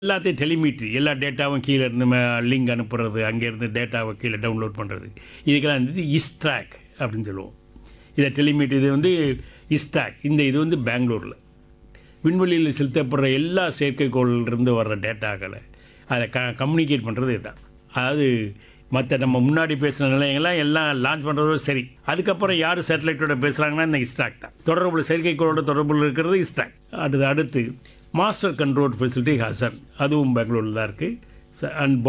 எல்லாத்தையும் டெலிமீட்ரி எல்லா டேட்டாவும் கீழே இருந்து லிங்க் அனுப்புறது அங்கேருந்து டேட்டாவை கீழே டவுன்லோட் பண்ணுறது இதுக்கெல்லாம் வந்து இஸ்ட்ராக் அப்படின்னு சொல்லுவோம் இதை டெலிமீட்ரி இது வந்து இஸ்ட்ராக் இந்த இது வந்து பெங்களூரில் விண்வெளியில் செலுத்தப்படுற எல்லா செயற்கைக்கோளிலிருந்து வர்ற டேட்டாக்களை அதை க கம்யூனிகேட் பண்ணுறது இதுதான் அதாவது மற்ற நம்ம முன்னாடி பேசின நிலையங்கள்லாம் எல்லாம் லான்ச் பண்ணுறதோட சரி அதுக்கப்புறம் யார் சேட்டலைட்டோட பேசுகிறாங்கன்னா இந்த இஸ்டாக் தான் தொடர்புல செயற்கைக்கோளோட தொடர்புல இருக்கிறது இஸ்டாக் அடுத்து அடுத்து மாஸ்டர் கண்ட்ரோல் ஃபெசிலிட்டி ஹசன் அதுவும் பெங்களூரில் தான் இருக்குது அண்ட்